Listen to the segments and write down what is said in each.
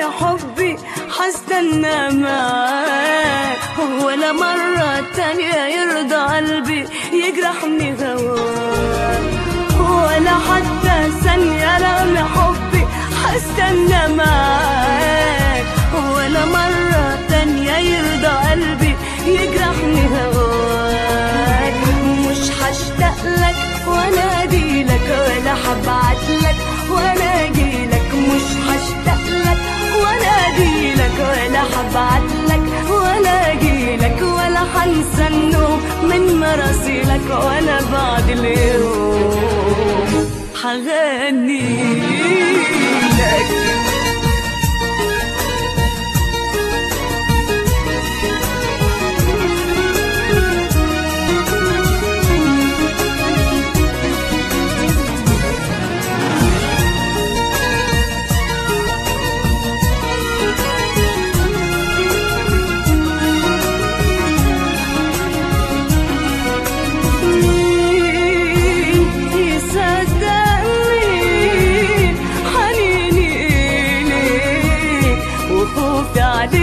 رغم حبي حستنى معاك ولا مرة تانية يرضى قلبي يجرحني هواك ولا حتى ثانية رغم حبي حستنى معاك ولا مرة تانية يرضى قلبي يجرحني هواك مش هشتاق لك ولا اجيلك ولا هبعت لك ولا اجيلك مش هشتاق لك ولا اجيلك ولا هبعت لك ولا اجيلك ولا هنسى النوم من مراسيلك ولا بعد اليوم هغني لك يصدقني حنيني إليك وخوفي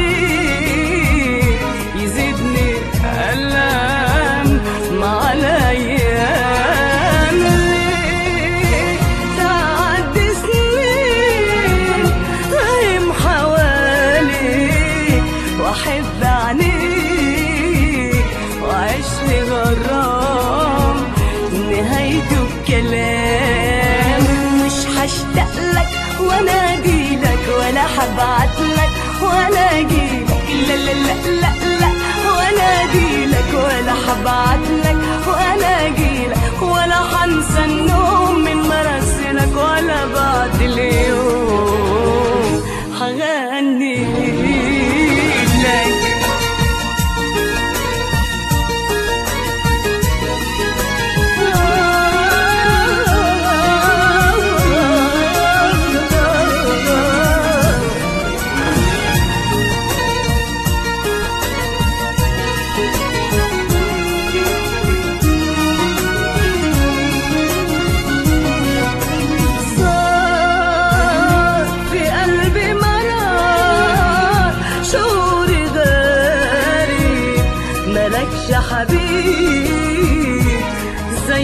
عليك يزيدني ألم مع الأيام ليه تعدي سنين غيم حواليك وأحب عينيك وأعيش لي غرام نهايته بكلام مش هشتاق لك ولا اجيلك ولا هبعت لك ولا اجيلك لا لا لا لا لا ولا اجيلك ولا هبعت لك ولا اجيلك ولا هنسى النوم من مراسلك ولا بعد اليوم هغني لك صار في قلبي مرار شعوري غريب ملكش حبيب زي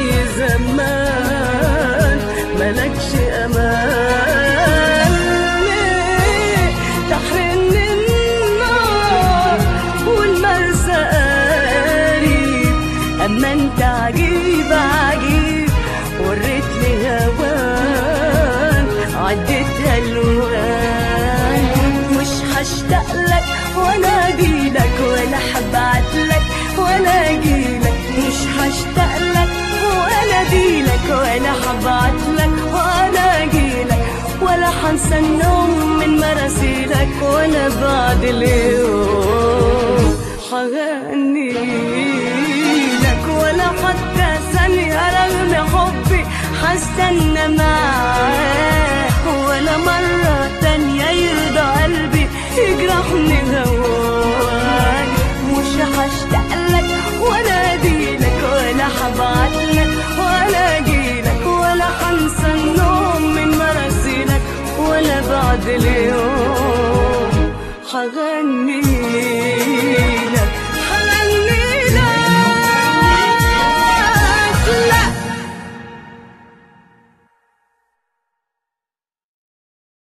زمان ملكش امان ليه تحرمني النار والمرسى قريب اما انت عجيب عجيب وريتني هوان عديت الوان مش هشتاق لك ولا اجيلك ولا هبعت لك ولا اجيلك مش هشتاق لك ولا اجيلك ولا هبعت لك ولا اجيلك ولا هنسى النوم من مراسيلك ولا بعد اليوم هغني لك ولا حتى ثانية رغم حبي هستنى معاك ولا مرة تانية يرضى قلبي يجرحني هواك مش هشتاق لك ولا اجيلك ولا هبعت لك ولا اجيلك ولا هنسى النوم من مراسيلك ولا بعد اليوم هغني